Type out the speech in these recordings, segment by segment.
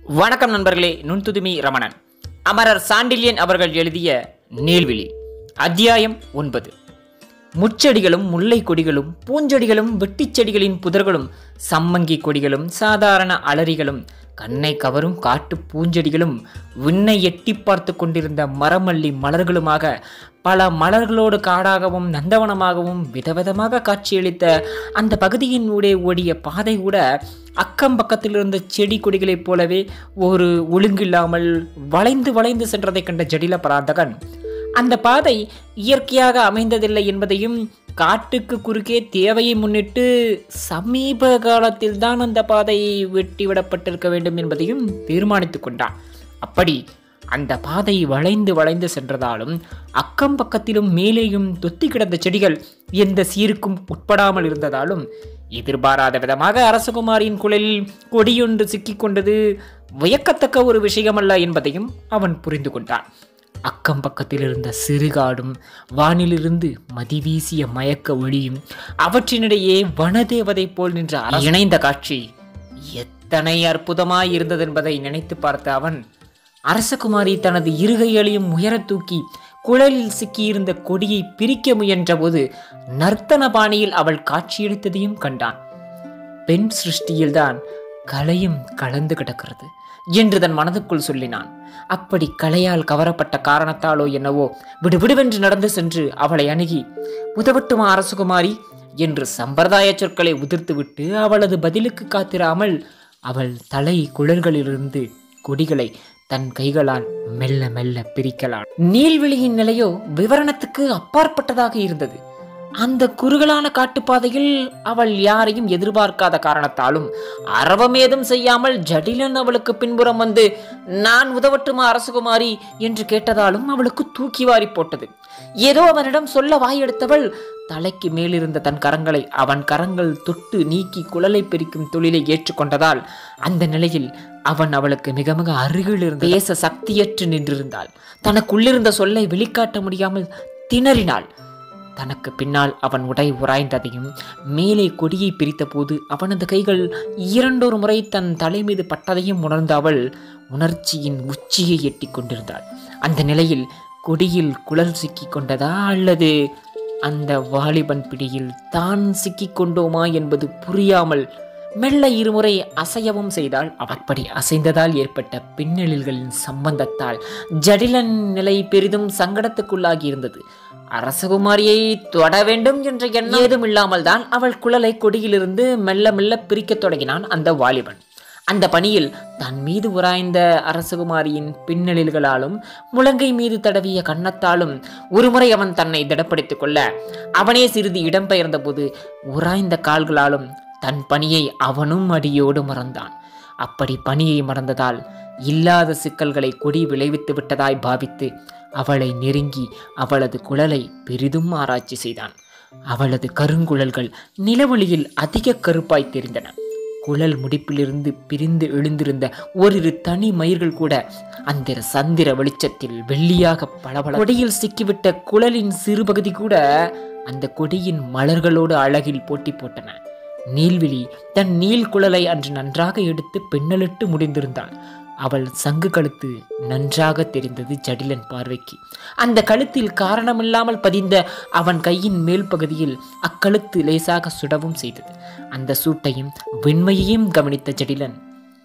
வணக்கம் நண்பர்களே நுண்துதுமி ரமணன் அமரர் சாண்டில்யன் அவர்கள் எழுதிய நீள்விழி அத்தியாயம் ஒன்பது முச்செடிகளும் முல்லை கொடிகளும் பூஞ்செடிகளும் வெட்டிச் செடிகளின் புதர்களும் சம்மங்கி கொடிகளும் சாதாரண அலரிகளும் கண்ணை கவரும் காட்டு பூஞ்செடிகளும் விண்ணை எட்டி பார்த்து கொண்டிருந்த மரமல்லி மலர்களுமாக பல மலர்களோடு காடாகவும் நந்தவனமாகவும் விதவிதமாக காட்சியளித்த அந்த பகுதியின் ஊடே ஓடிய பாதை கூட அக்கம் பக்கத்தில் இருந்த செடி கொடிகளைப் போலவே ஒரு ஒழுங்கில்லாமல் வளைந்து வளைந்து சென்றதைக் கண்ட ஜடில பராந்தகன் அந்த பாதை இயற்கையாக அமைந்ததில்லை என்பதையும் காட்டுக்கு குறுக்கே தேவையை முன்னிட்டு சமீப காலத்தில் தான் அந்த பாதை வெட்டிவிடப்பட்டிருக்க வேண்டும் என்பதையும் தீர்மானித்துக் கொண்டான் அப்படி அந்த பாதை வளைந்து வளைந்து சென்றதாலும் அக்கம் பக்கத்திலும் மேலேயும் தொத்தி கிடந்த செடிகள் எந்த சீருக்கும் உட்படாமல் இருந்ததாலும் எதிர்பாராத விதமாக அரசகுமாரியின் குழலில் கொடியொன்று சிக்கிக் கொண்டது வியக்கத்தக்க ஒரு விஷயமல்ல என்பதையும் அவன் புரிந்து கொண்டான் அக்கம் பக்கத்தில் இருந்த சிறுகாடும் வானிலிருந்து மதிவீசிய மயக்க ஒளியும் அவற்றினிடையே வனதேவதை போல் நின்ற அரச- இணைந்த காட்சி எத்தனை அற்புதமாய் இருந்ததென்பதை நினைத்து பார்த்த அவன் அரசகுமாரி தனது இருகைகளையும் உயரத் தூக்கி குழலில் சிக்கியிருந்த கொடியை பிரிக்க முயன்றபோது நர்த்தன பாணியில் அவள் காட்சியளித்ததையும் கண்டான் பெண் சிருஷ்டியில்தான் கலையும் கலந்து கிடக்கிறது என்று தன் மனதுக்குள் சொல்லினான் அப்படி கலையால் கவரப்பட்ட காரணத்தாலோ என்னவோ விடுவிடுவென்று நடந்து சென்று அவளை அணுகி உதவட்டுமா அரசகுமாரி என்று சம்பிரதாய சொற்களை உதிர்த்துவிட்டு அவளது பதிலுக்கு காத்திராமல் அவள் தலை குழல்களிலிருந்து கொடிகளை தன் கைகளால் மெல்ல மெல்ல பிரிக்கலாம் நீள்வெளியின் நிலையோ விவரணத்துக்கு அப்பாற்பட்டதாக இருந்தது அந்த குறுகலான காட்டுப்பாதையில் அவள் யாரையும் எதிர்பார்க்காத காரணத்தாலும் அரவமேதும் செய்யாமல் ஜடிலன் அவளுக்கு பின்புறம் வந்து நான் உதவட்டுமா அரசகுமாரி என்று கேட்டதாலும் அவளுக்கு தூக்கி வாரி போட்டது ஏதோ அவனிடம் சொல்ல வாயெடுத்தவள் தலைக்கு மேலிருந்த தன் கரங்களை அவன் கரங்கள் தொட்டு நீக்கி குழலை பிரிக்கும் தொழிலை ஏற்றுக்கொண்டதால் அந்த நிலையில் அவன் அவளுக்கு மிக மிக அருகில் இருந்து பேச சக்தியற்று நின்றிருந்தாள் தனக்குள்ளிருந்த சொல்லை வெளிக்காட்ட முடியாமல் திணறினாள் தனக்கு பின்னால் அவன் உடை உராய்ந்ததையும் மேலே கொடியை பிரித்தபோது அவனது கைகள் இரண்டொரு முறை தன் தலை மீது பட்டதையும் உணர்ந்த அவள் உணர்ச்சியின் உச்சியை எட்டி கொண்டிருந்தாள் அந்த நிலையில் கொடியில் குழல் சிக்கிக் கொண்டதா அல்லது அந்த வாலிபன் பிடியில் தான் சிக்கிக் கொண்டோமா என்பது புரியாமல் மெல்ல இருமுறை அசையவும் செய்தால் அப்படி அசைந்ததால் ஏற்பட்ட பின்னலில்களின் சம்பந்தத்தால் ஜடிலன் நிலை பெரிதும் சங்கடத்துக்குள்ளாகி இருந்தது அரசகுமாரியை தொட வேண்டும் என்ற எண்ணம் ஏதும் இல்லாமல் தான் அவள் குழலை கொடியிலிருந்து மெல்ல மெல்ல பிரிக்கத் தொடங்கினான் அந்த வாலிபன் அந்த பணியில் தன் மீது உராய்ந்த அரசகுமாரியின் பின்னலில்களாலும் முழங்கை மீது தடவிய கன்னத்தாலும் ஒருமுறை அவன் தன்னை திடப்படுத்திக் கொள்ள அவனே சிறிது இடம்பெயர்ந்தபோது உராய்ந்த கால்களாலும் தன் பணியை அவனும் அடியோடு மறந்தான் அப்படி பணியை மறந்ததால் இல்லாத சிக்கல்களை கொடி விளைவித்து விட்டதாய் பாவித்து அவளை நெருங்கி அவளது குழலை பெரிதும் ஆராய்ச்சி செய்தான் அவளது கருங்குழல்கள் நிலவொளியில் அதிக கருப்பாய் தெரிந்தன குழல் முடிப்பிலிருந்து பிரிந்து எழுந்திருந்த ஓரிரு தனி மயிர்கள் கூட அந்த சந்திர வெளிச்சத்தில் வெள்ளியாக பளபள கொடியில் சிக்கிவிட்ட குழலின் சிறு பகுதி கூட அந்த கொடியின் மலர்களோடு அழகில் போட்டி போட்டன நீல்விழி தன் நீல் குழலை அன்று நன்றாக எடுத்து பின்னலிட்டு முடிந்திருந்தாள் அவள் சங்கு கழுத்து நன்றாக தெரிந்தது ஜடிலன் பார்வைக்கு அந்த கழுத்தில் காரணமில்லாமல் பதிந்த அவன் கையின் மேல் பகுதியில் அக்கழுத்து லேசாக சுடவும் செய்தது அந்த சூட்டையும் வெண்மையையும் கவனித்த ஜடிலன்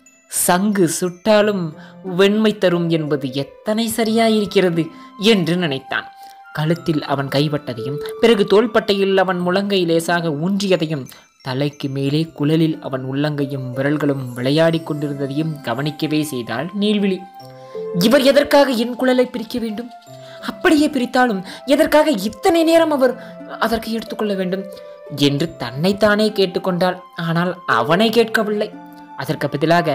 சங்கு சுட்டாலும் வெண்மை தரும் என்பது எத்தனை சரியாயிருக்கிறது என்று நினைத்தான் கழுத்தில் அவன் கைப்பட்டதையும் பிறகு தோள்பட்டையில் அவன் முழங்கை லேசாக ஊன்றியதையும் தலைக்கு மேலே குழலில் அவன் உள்ளங்கையும் விரல்களும் விளையாடிக் கொண்டிருந்ததையும் கவனிக்கவே செய்தாள் நீள்விழி இவர் எதற்காக என் குழலை பிரிக்க வேண்டும் அப்படியே பிரித்தாலும் எதற்காக இத்தனை நேரம் அவர் அதற்கு எடுத்துக்கொள்ள வேண்டும் என்று தன்னைத்தானே கேட்டுக்கொண்டாள் ஆனால் அவனை கேட்கவில்லை அதற்கு பதிலாக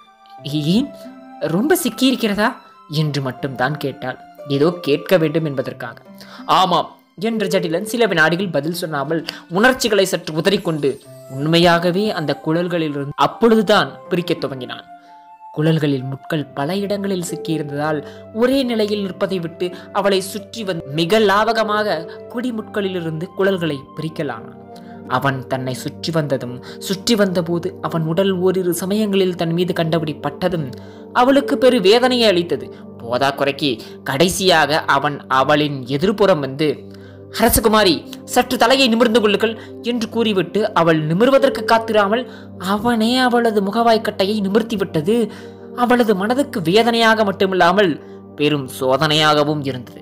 ஏன் ரொம்ப சிக்கியிருக்கிறதா என்று மட்டும்தான் கேட்டாள் ஏதோ கேட்க வேண்டும் என்பதற்காக ஆமாம் என்ற ஜடிலன் சில வினாடிகள் பதில் சொன்னாமல் உணர்ச்சிகளை சற்று உதறிக்கொண்டு உண்மையாகவே அந்த குழல்களிலிருந்து அப்பொழுதுதான் பிரிக்கத் துவங்கினான் குழல்களில் முட்கள் பல இடங்களில் சிக்கியிருந்ததால் ஒரே நிலையில் நிற்பதை விட்டு அவளை சுற்றி வந்து மிக லாவகமாக குடிமுட்களிலிருந்து குழல்களை பிரிக்கலானான் அவன் தன்னை சுற்றி வந்ததும் சுற்றி வந்தபோது அவன் உடல் ஓரிரு சமயங்களில் தன் மீது கண்டபடி பட்டதும் அவளுக்கு பெரு வேதனையை அளித்தது போதா குறைக்கு கடைசியாக அவன் அவளின் எதிர்ப்புறம் வந்து அரசகுமாரி சற்று தலையை நிமிர்ந்து கொள்ளுங்கள் என்று கூறிவிட்டு அவள் நிமிர்வதற்கு காத்திராமல் அவனே அவளது முகவாய்க்கட்டையை நிமிர்த்தி விட்டது அவளது மனதுக்கு வேதனையாக மட்டுமில்லாமல் பெரும் சோதனையாகவும் இருந்தது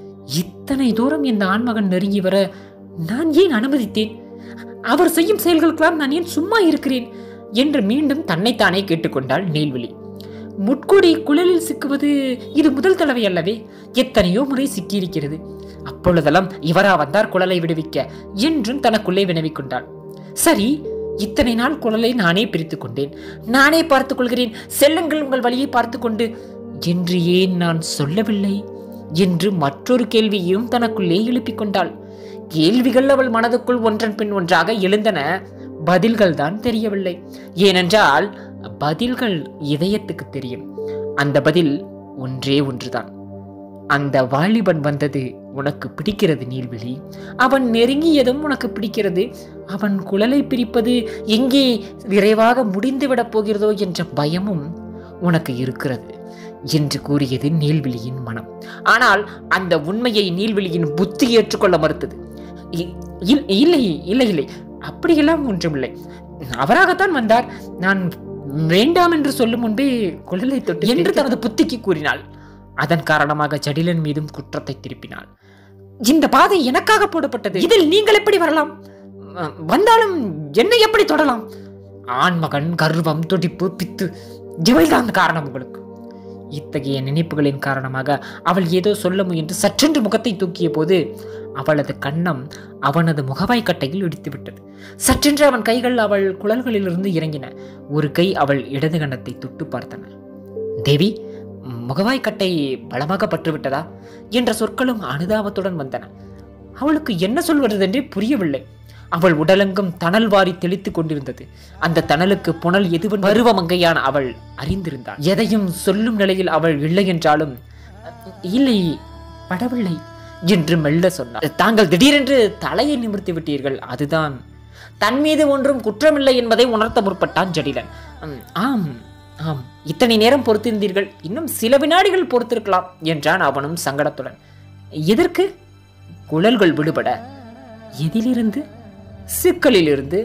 இத்தனை தூரம் இந்த ஆண்மகன் நெருங்கி வர நான் ஏன் அனுமதித்தேன் அவர் செய்யும் செயல்களுக்கெல்லாம் நான் ஏன் சும்மா இருக்கிறேன் என்று மீண்டும் தன்னைத்தானே கேட்டுக்கொண்டாள் நீல்விழி முட்கொடி குழலில் சிக்குவது இது முதல் தடவை அல்லவே எத்தனையோ முறை சிக்கியிருக்கிறது அப்பொழுதெல்லாம் இவரா வந்தார் குழலை விடுவிக்க என்றும் தனக்குள்ளே வினவிக் கொண்டாள் சரி இத்தனை நாள் குழலை நானே பிரித்துக் கொண்டேன் நானே பார்த்துக் கொள்கிறேன் செல்லுங்கள் உங்கள் வழியை பார்த்துக் கொண்டு என்று ஏன் நான் சொல்லவில்லை என்று மற்றொரு கேள்வியையும் தனக்குள்ளே எழுப்பிக் கொண்டாள் கேள்விகள் அவள் மனதுக்குள் ஒன்றன் பின் ஒன்றாக எழுந்தன பதில்கள் தான் தெரியவில்லை ஏனென்றால் பதில்கள் இதயத்துக்கு தெரியும் அந்த பதில் ஒன்றே ஒன்றுதான் அந்த வாலிபன் வந்தது உனக்கு பிடிக்கிறது நீள்விழி அவன் நெருங்கியதும் உனக்கு பிடிக்கிறது அவன் குழலை பிரிப்பது எங்கே விரைவாக முடிந்துவிடப் போகிறதோ என்ற பயமும் உனக்கு இருக்கிறது என்று கூறியது நீள்விழியின் மனம் ஆனால் அந்த உண்மையை நீள்விழியின் புத்தி ஏற்றுக்கொள்ள மறுத்தது இ- இல்- இல்லை இல்லை இல்லை அப்படியெல்லாம் ஒன்றுமில்லை அவராகத்தான் வந்தார் நான் வேண்டாம் என்று சொல்லும் முன்பே குழலை தொட்டு என்று தனது புத்திக்கு கூறினாள் அதன் காரணமாக ஜடிலன் மீதும் குற்றத்தை திருப்பினாள் இந்த பாதை எனக்காக போடப்பட்டது இதில் நீங்கள் எப்படி வரலாம் அஹ், வந்தாலும் என்னை எப்படி தொடலாம் ஆண்மகன் கர்வம் துடிப்பு பித்து இவைதான் காரணம் உங்களுக்கு இத்தகைய நினைப்புகளின் காரணமாக அவள் ஏதோ சொல்ல முயன்று சற்றென்று முகத்தை தூக்கிய போது அவளது கன்னம் அவனது முகவாய் கட்டையில் இடித்து விட்டது சற்றென்று அவன் கைகள் அவள் குழல்களிலிருந்து இறங்கின ஒரு கை அவள் இடது கன்னத்தை தொட்டு பார்த்தன தேவி முகவாய் கட்டை பலமாக பற்றுவிட்டதா என்ற சொற்களும் அனுதாபத்துடன் வந்தன அவளுக்கு என்ன சொல்வதென்றே புரியவில்லை அவள் உடலெங்கும் தணல் வாரி தெளித்துக் கொண்டிருந்தது அந்த தணலுக்கு புனல் எதுவன் பருவமங்கையான அவள் அறிந்திருந்தாள் எதையும் சொல்லும் நிலையில் அவள் இல்லை என்றாலும் இல்லை படவில்லை என்று மெல்ல சொன்னார் தாங்கள் திடீரென்று தலையை நிமிர்த்தி விட்டீர்கள் அதுதான் தன் மீது ஒன்றும் குற்றமில்லை என்பதை உணர்த்த முற்பட்டான் ஜடிலன் "ம், ஆம் ஆம் இத்தனை நேரம் பொறுத்திருந்தீர்கள் இன்னும் சில வினாடிகள் பொறுத்திருக்கலாம் என்றான் அவனும் சங்கடத்துடன் எதற்கு குழல்கள் விடுபட எதிலிருந்து சிக்கலிலிருந்து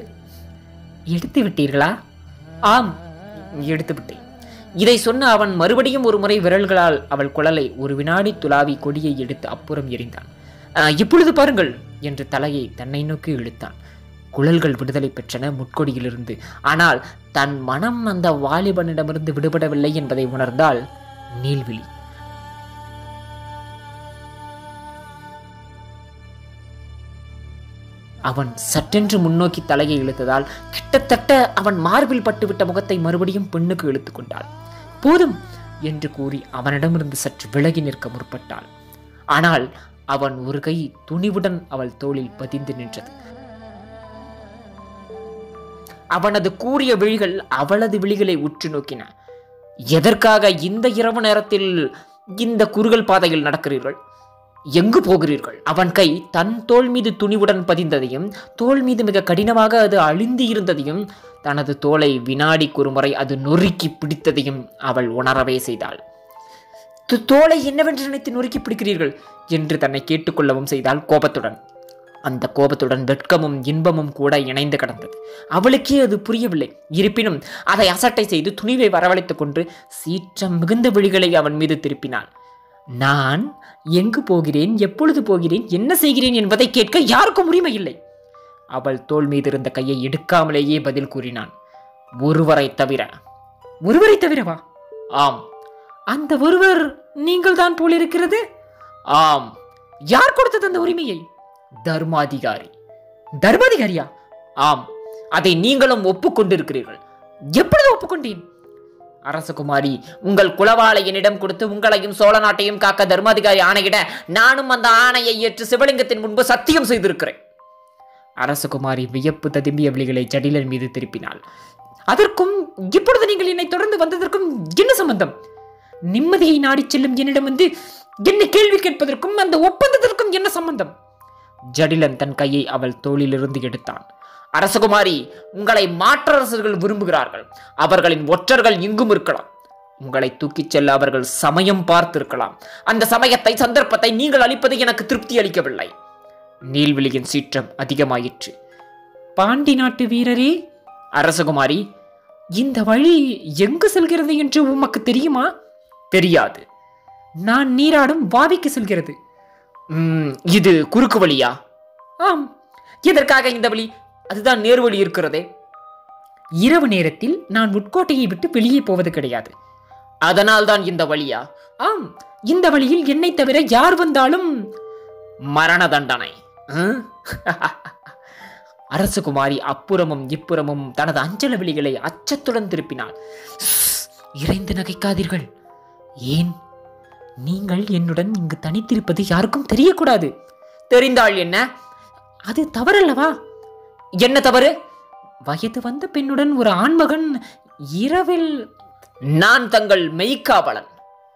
எடுத்து விட்டீர்களா ஆம் எடுத்து விட்டேன் இதை சொன்ன அவன் மறுபடியும் ஒரு முறை விரல்களால் அவள் குழலை ஒரு வினாடி துளாவி கொடியை எடுத்து அப்புறம் எறிந்தான் "ஆ, இப்பொழுது பாருங்கள் என்று தலையை தன்னை நோக்கி இழுத்தான் குழல்கள் விடுதலை பெற்றன முட்கொடியிலிருந்து ஆனால் தன் மனம் அந்த வாலிபனிடமிருந்து விடுபடவில்லை என்பதை உணர்ந்தால் நீல்விழி அவன் சற்றென்று முன்னோக்கி தலையை இழுத்ததால் கிட்டத்தட்ட அவன் மார்பில் பட்டுவிட்ட முகத்தை மறுபடியும் பெண்ணுக்கு இழுத்துக் கொண்டாள் போதும் என்று கூறி அவனிடமிருந்து சற்று விலகி நிற்க முற்பட்டாள் ஆனால் அவன் ஒரு கை துணிவுடன் அவள் தோளில் பதிந்து நின்றது அவனது கூறிய விழிகள் அவளது விழிகளை உற்று நோக்கின எதற்காக இந்த இரவு நேரத்தில் இந்த குறுகல் பாதையில் நடக்கிறீர்கள் எங்கு போகிறீர்கள் அவன் கை தன் தோள் மீது துணிவுடன் பதிந்ததையும் தோள் மீது மிக கடினமாக அது அழிந்து இருந்ததையும் தனது தோலை வினாடிக்கு ஒரு முறை அது நொறுக்கி பிடித்ததையும் அவள் உணரவே செய்தாள் "து- தோலை என்னவென்று நினைத்து நொறுக்கி பிடிக்கிறீர்கள் என்று தன்னை கேட்டுக்கொள்ளவும் செய்தாள் கோபத்துடன் அந்த கோபத்துடன் வெட்கமும் இன்பமும் கூட இணைந்து கிடந்தது அவளுக்கே அது புரியவில்லை இருப்பினும் அதை அசட்டை செய்து துணிவை வரவழைத்துக் கொண்டு சீற்றம் மிகுந்த விழிகளை அவன் மீது திருப்பினாள் நான் எங்கு போகிறேன் எப்பொழுது போகிறேன் என்ன செய்கிறேன் என்பதை கேட்க யாருக்கும் உரிமை இல்லை அவள் தோள் மீது இருந்த கையை எடுக்காமலேயே பதில் கூறினான் ஒருவரை தவிர ஒருவரை தவிரவா ஆம் அந்த ஒருவர் நீங்கள் தான் போலிருக்கிறது ஆம் யார் கொடுத்தது அந்த உரிமையை தர்மாதிகாரி தர்மாதிகாரியா ஆம் அதை நீங்களும் ஒப்புக்கொண்டிருக்கிறீர்கள் எப்பொழுது ஒப்புக்கொண்டேன் அரசகுமாரி உங்கள் குலவாளை என்னிடம் கொடுத்து உங்களையும் சோழ நாட்டையும் காக்க தர்மாதிகாரி ஆணையிட நானும் அந்த ஆணையை ஏற்று சிவலிங்கத்தின் முன்பு சத்தியம் செய்திருக்கிறேன் அரசகுமாரி வியப்பு ததும்பிய விழிகளை ஜடிலன் மீது திருப்பினாள் அதற்கும் இப்பொழுது நீங்கள் என்னை தொடர்ந்து வந்ததற்கும் என்ன சம்பந்தம் நிம்மதியை நாடிச் செல்லும் என்னிடம் வந்து என்னை கேள்வி கேட்பதற்கும் அந்த ஒப்பந்தத்திற்கும் என்ன சம்பந்தம் ஜடிலன் தன் கையை அவள் தோளிலிருந்து எடுத்தான் அரசகுமாரி உங்களை மாற்றரசர்கள் விரும்புகிறார்கள் அவர்களின் ஒற்றர்கள் இங்கும் இருக்கலாம் உங்களை தூக்கிச் செல்ல அவர்கள் சமயம் பார்த்திருக்கலாம் அந்த சமயத்தை சந்தர்ப்பத்தை நீங்கள் அளிப்பது எனக்கு திருப்தி அளிக்கவில்லை நீல்விழியின் சீற்றம் அதிகமாயிற்று பாண்டி நாட்டு வீரரே அரசகுமாரி இந்த வழி எங்கு செல்கிறது என்று உமக்கு தெரியுமா தெரியாது நான் நீராடும் வாவிக்கு செல்கிறது ம், இது குறுக்கு வழியா ஆம் எதற்காக இந்த வழி அதுதான் நேர்வழி இருக்கிறதே இரவு நேரத்தில் நான் உட்கோட்டையை விட்டு வெளியே போவது கிடையாது அதனால் தான் இந்த வழியா ஆம் இந்த வழியில் என்னை தவிர யார் வந்தாலும் மரண தண்டனை ம்? அரசகுமாரி அப்புறமும் இப்புறமும் தனது அஞ்சல விழிகளை அச்சத்துடன் திருப்பினாள் "ஸ், இறைந்து நகைக்காதீர்கள் ஏன் நீங்கள் என்னுடன் இங்கு தனித்திருப்பது யாருக்கும் தெரியக்கூடாது தெரிந்தால் என்ன அது தவறல்லவா என்ன தவறு வயது வந்த பெண்ணுடன் ஒரு ஆண்மகன் இரவில் நான் தங்கள் மெய்க்காவலன்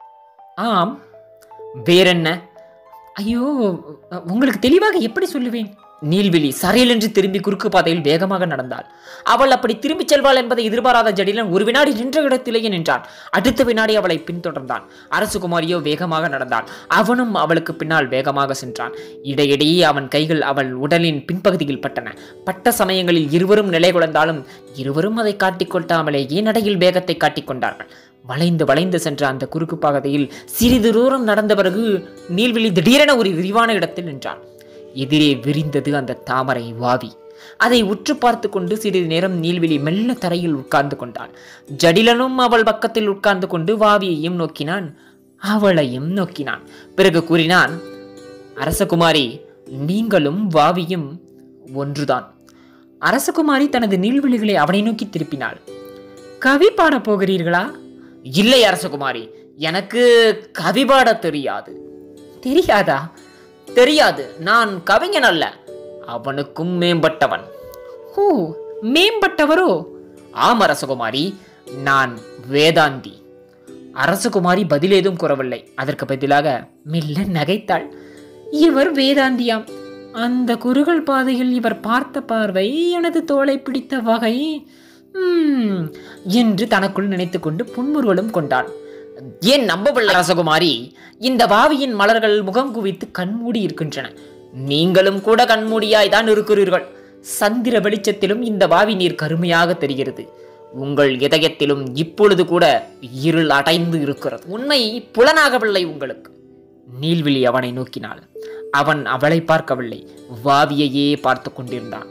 ஆம் வேறென்ன ஐயோ உங்களுக்கு தெளிவாக எப்படி சொல்லுவேன் நீல்விழி சரையலென்று திரும்பி குறுக்கு பாதையில் வேகமாக நடந்தாள் அவள் அப்படி திரும்பிச் செல்வாள் என்பதை எதிர்பாராத ஜடிலன் ஒரு வினாடி நின்ற இடத்திலேயே நின்றான் அடுத்த வினாடி அவளை பின்தொடர்ந்தான் அரசுகுமாரியோ வேகமாக நடந்தான் அவனும் அவளுக்கு பின்னால் வேகமாக சென்றான் இடையிடையே அவன் கைகள் அவள் உடலின் பின்பகுதியில் பட்டன பட்ட சமயங்களில் இருவரும் நிலை குழந்தாலும் இருவரும் அதை காட்டிக் கொள்ளாமலேயே நடையில் வேகத்தை காட்டிக் கொண்டார்கள் வளைந்து வளைந்து சென்ற அந்த குறுக்கு பாதையில் சிறிது தூரம் நடந்த பிறகு நீல்விழி திடீரென ஒரு விரிவான இடத்தில் நின்றான் எதிரே விரிந்தது அந்த தாமரை வாவி அதை உற்று பார்த்து கொண்டு சிறிது நேரம் நீல்விழி மெல்ல தரையில் உட்கார்ந்து கொண்டாள் ஜடிலனும் அவள் பக்கத்தில் உட்கார்ந்து கொண்டு வாவியையும் நோக்கினான் அவளையும் நோக்கினான் பிறகு கூறினான் அரசகுமாரி நீங்களும் வாவியும் ஒன்றுதான் அரசகுமாரி தனது நீள்விழிகளை அவனை நோக்கி திருப்பினாள் கவி பாடப் போகிறீர்களா இல்லை அரசகுமாரி எனக்கு கவி பாட தெரியாது தெரியாதா தெரியாது நான் கவிஞன் அல்ல அவனுக்கும் மேம்பட்டவன் ஓ மேம்பட்டவரோ ஆம் அரசகுமாரி நான் வேதாந்தி அரசகுமாரி பதில் ஏதும் கூறவில்லை அதற்கு பதிலாக மெல்ல நகைத்தாள் இவர் வேதாந்தியாம் அந்த குறுகள் பாதையில் இவர் பார்த்த பார்வை எனது தோளை பிடித்த வகை ம், என்று தனக்குள் நினைத்துக்கொண்டு புன்முறுவலும் கொண்டான் ஏன் நம்பவில்லை அரசகுமாரி இந்த வாவியின் மலர்கள் முகம் குவித்து கண்மூடி இருக்கின்றன நீங்களும் கூட கண்மூடியாய் தான் இருக்கிறீர்கள் சந்திர வெளிச்சத்திலும் இந்த வாவி நீர் கருமையாக தெரிகிறது உங்கள் இதயத்திலும் இப்பொழுது கூட இருள் அடைந்து இருக்கிறது உண்மை புலனாகவில்லை உங்களுக்கு நீல்விழி அவனை நோக்கினாள் அவன் அவளை பார்க்கவில்லை வாவியையே பார்த்து கொண்டிருந்தான்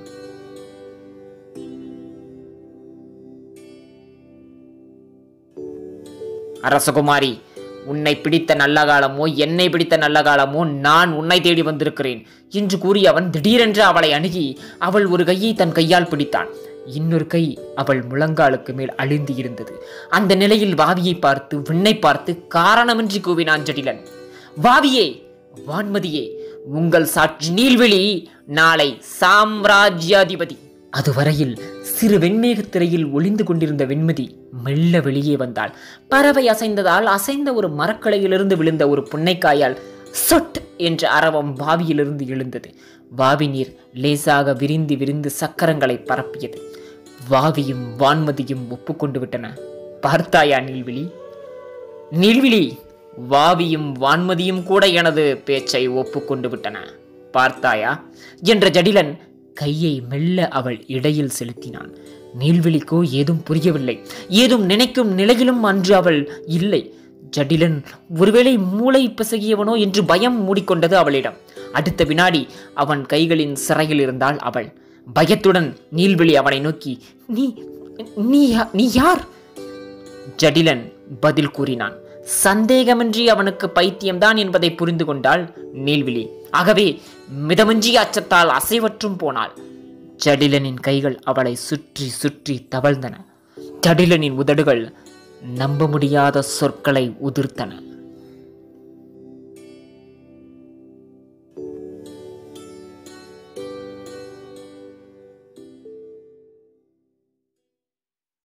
அரசகுமாரி உன்னை பிடித்த நல்ல காலமோ என்னை பிடித்த நல்ல காலமோ நான் உன்னை தேடி வந்திருக்கிறேன் என்று கூறி அவன் திடீரென்று அவளை அணுகி அவள் ஒரு கையை தன் கையால் பிடித்தான் இன்னொரு கை அவள் முழங்காலுக்கு மேல் அழுந்தி இருந்தது அந்த நிலையில் வாவியை பார்த்து விண்ணை பார்த்து காரணமின்றி கூவினான் ஜடிலன் வாவியே வான்மதியே உங்கள் சாட்சி நீள்வெளி நாளை சாம்ராஜ்யாதிபதி அதுவரையில் சிறு வெண்மேகத் திரையில் ஒளிந்து கொண்டிருந்த வெண்மதி மெல்ல வெளியே வந்தாள் பறவை அசைந்ததால் அசைந்த ஒரு மரக்கிளையிலிருந்து விழுந்த ஒரு புன்னைக்காயால் சொட் என்ற அரவம் பாவியிலிருந்து எழுந்தது வாவி நீர் லேசாக விரிந்து விரிந்து சக்கரங்களை பரப்பியது வாவியும் வான்மதியும் ஒப்புக்கொண்டு விட்டன பார்த்தாயா நீள்விழி நீள்விழி வாவியும் வான்மதியும் கூட எனது பேச்சை ஒப்புக்கொண்டு விட்டன பார்த்தாயா என்ற ஜடிலன் கையை மெல்ல அவள் இடையில் செலுத்தினான் நீள்விழிக்கோ ஏதும் புரியவில்லை ஏதும் நினைக்கும் நிலையிலும் அன்று அவள் இல்லை ஜடிலன் ஒருவேளை மூளை பிசகியவனோ என்று பயம் மூடிக்கொண்டது அவளிடம் அடுத்த வினாடி அவன் கைகளின் சிறையில் இருந்தாள் அவள் பயத்துடன் நீள்விழி அவனை நோக்கி நீ நீ யா- நீ யார் ஜடிலன் பதில் கூறினான் சந்தேகமின்றி அவனுக்கு பைத்தியம்தான் என்பதை புரிந்து கொண்டாள் நீல்விழி ஆகவே மிதமிஞ்சிய அச்சத்தால் அசைவற்றும் போனாள் ஜடிலனின் கைகள் அவளை சுற்றி சுற்றி தவழ்ந்தன ஜடிலனின் உதடுகள் நம்ப முடியாத சொற்களை உதிர்த்தன